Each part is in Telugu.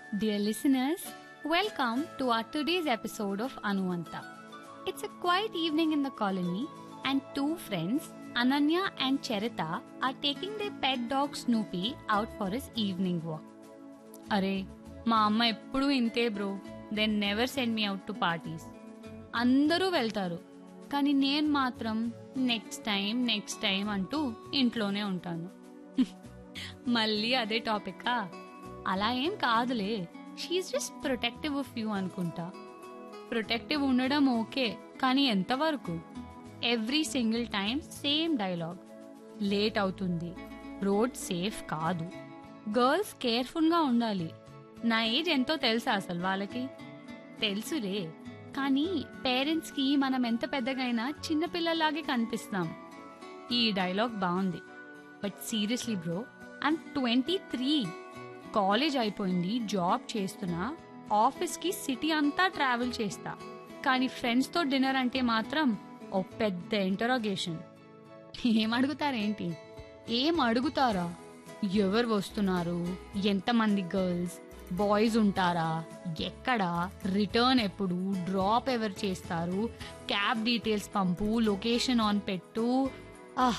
Dear listeners, welcome to our today's episode of Anuanta. It's a quiet evening in the colony, and two friends, Ananya and Charita, are taking their pet dog Snoopy out for his evening walk. అరే మా అమ్మ ఎప్పుడూ ఇంతే bro then never send me out to parties అందరూ వెళ్తారు కానీ నేను మాత్రం నెక్స్ట్ టైం నెక్స్ట్ టైం అంటూ ఇంట్లోనే ఉంటాను మళ్ళీ అదే టాపికా అలా ఏం కాదులే she just protective of you అనుకుంటా ప్రొటెక్టివ్ ఉండడం ఓకే కానీ ఎంతవరకు every single time same dialogue late అవుతుంది రోడ్ సేఫ్ కాదు గర్ల్స్ కేర్ఫుల్గా ఉండాలి నా ఏజ్ ఎంతో తెలుసా అసలు వాళ్ళకి తెలుసులే కానీ పేరెంట్స్కి మనం ఎంత పెద్దగైనా చిన్నపిల్లలాగే కనిపిస్తాం ఈ డైలాగ్ బాగుంది but seriously bro I'm twenty three college అయిపోయింది జాబ్ చేస్తున్నా ఆఫీస్కి సిటీ అంతా ట్రావెల్ చేస్తా కానీ ఫ్రెండ్స్తో డిన్నర్ అంటే మాత్రం ఓ పెద్ద ఇంటరాగేషన్ ఏం అడుగుతారేంటి ఏం అడుగుతారా ఎవరు వస్తున్నారు ఎంతమంది గర్ల్స్ బాయ్స్ ఉంటారా ఎక్కడ రిటర్న్ ఎప్పుడు డ్రాప్ ఎవరు చేస్తారు క్యాబ్ డీటెయిల్స్ పంపు లొకేషన్ ఆన్ పెట్టు ఆహ్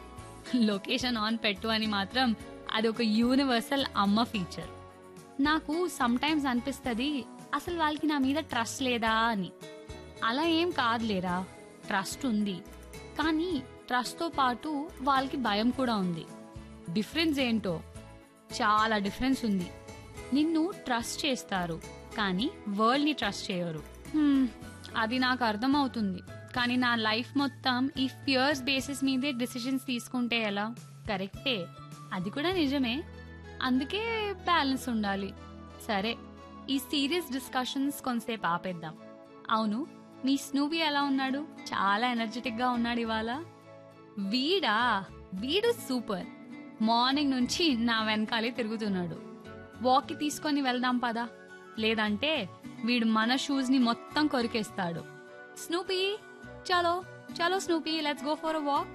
లొకేషన్ ఆన్ పెట్టు అని మాత్రం అది ఒక యూనివర్సల్ అమ్మ ఫీచర్ నాకు సమ్ టైమ్స్ అనిపిస్తుంది అసలు వాళ్ళకి నా మీద ట్రస్ట్ లేదా అని అలా ఏం కాదులేరా ట్రస్ట్ ఉంది కానీ ట్రస్ట్తో పాటు వాళ్ళకి భయం కూడా ఉంది డిఫరెన్స్ ఏంటో చాలా డిఫరెన్స్ ఉంది నిన్ను ట్రస్ట్ చేస్తారు కానీ వరల్డ్ని ట్రస్ట్ చేయరు హ్మ్, అది నాకు అర్థమవుతుంది కానీ నా లైఫ్ మొత్తం ఈ ఫియర్స్ బేసిస్ మీదే డిసిషన్స్ తీసుకుంటే ఎలా కరెక్టే అది కూడా నిజమే అందుకే బ్యాలెన్స్ ఉండాలి సరే ఈ సీరియస్ డిస్కషన్స్ కొంతసేపు ఆపేద్దాం అవును మీ స్నూబీ ఎలా ఉన్నాడు చాలా ఎనర్జెటిక్ గా ఉన్నాడు ఇవాళ వీడా వీడు సూపర్ మార్నింగ్ నుంచి నా వెనకాలే తిరుగుతున్నాడు వాక్కి తీసుకొని వెళ్దాం పదా లేదంటే వీడు మన షూస్ ని మొత్తం కొరికేస్తాడు స్నూపీ చలో చలో Snoopy let's go for a walk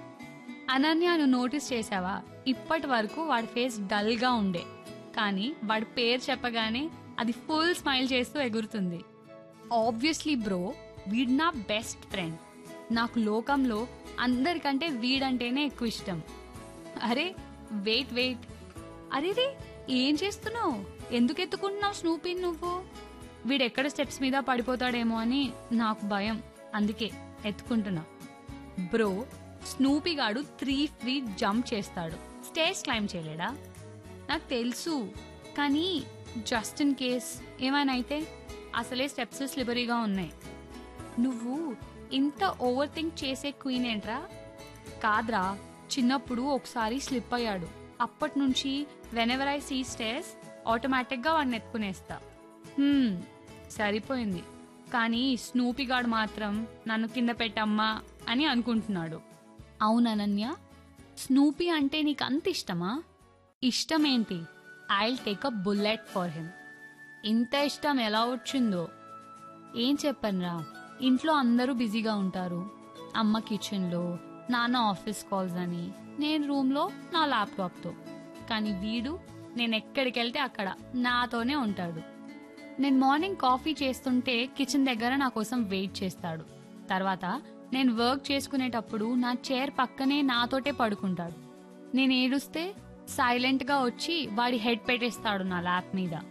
Ananya నువ్వు నోటీస్ చేసావా ఇప్పటి వరకు వాడి ఫేస్ డల్ గా ఉండే కానీ వాడి పేరు చెప్పగానే అది ఫుల్ స్మైల్ చేస్తూ ఎగురుతుంది ఆబ్వియస్లీ బ్రో వీడ్ నా బెస్ట్ ఫ్రెండ్ నాకు లోకంలో అందరికంటే వీడంటేనే ఎక్కువ ఇష్టం అరే వెయిట్ వెయిట్ అరే రే ఏం చేస్తున్నావు ఎందుకు ఎత్తుకుంటున్నావు స్నూపీని నువ్వు వీడెక్కడ స్టెప్స్ మీద పడిపోతాడేమో అని నాకు భయం అందుకే ఎత్తుకుంటున్నా బ్రో స్నూపీ గాడు త్రీ ఫీట్ జంప్ చేస్తాడు స్టేజ్ క్లైమ్ చేయలేడా నాకు తెలుసు కానీ జస్ట్ ఇన్ కేస్ ఏమైనా అయితే అసలే స్టెప్స్ స్లిబరీగా ఉన్నాయి నువ్వు ఇంత ఓవర్ థింక్ చేసే క్వీన్ ఏంట్రా కాద్రా చిన్నప్పుడు ఒకసారి స్లిప్ అయ్యాడు అప్పటి నుంచి వెనెవర్ ఐ సీ స్టేస్ ఆటోమేటిక్గా వాడిని ఎత్తుకునేస్తా హ్మ్, సరిపోయింది కానీ స్నూపీ గాడు మాత్రం నన్ను కింద పెట్టమ్మా అని అనుకుంటున్నాడు అవుననన్య స్నూపీ అంటే నీకు అంత ఇష్టమా ఇష్టమేంటి I'll take a bullet for him ఇంత ఇష్టం ఎలా వచ్చిందో ఏం చెప్పనురా ఇంట్లో అందరూ బిజీగా ఉంటారు అమ్మ కిచెన్లో నాన్న ఆఫీస్ కాల్స్ అని నేను రూమ్లో నా ల్యాప్టాప్తో కానీ వీడు నేను ఎక్కడికి వెళ్తే అక్కడ నాతోనే ఉంటాడు నేను మార్నింగ్ కాఫీ చేస్తుంటే కిచెన్ దగ్గర నా కోసం వెయిట్ చేస్తాడు తర్వాత నేను వర్క్ చేసుకునేటప్పుడు నా చైర్ పక్కనే నాతోటే పడుకుంటాడు నేను ఏడుస్తే సైలెంట్గా వచ్చి వాడి హెడ్ పెట్టేస్తాడు నా ల్యాప్ మీద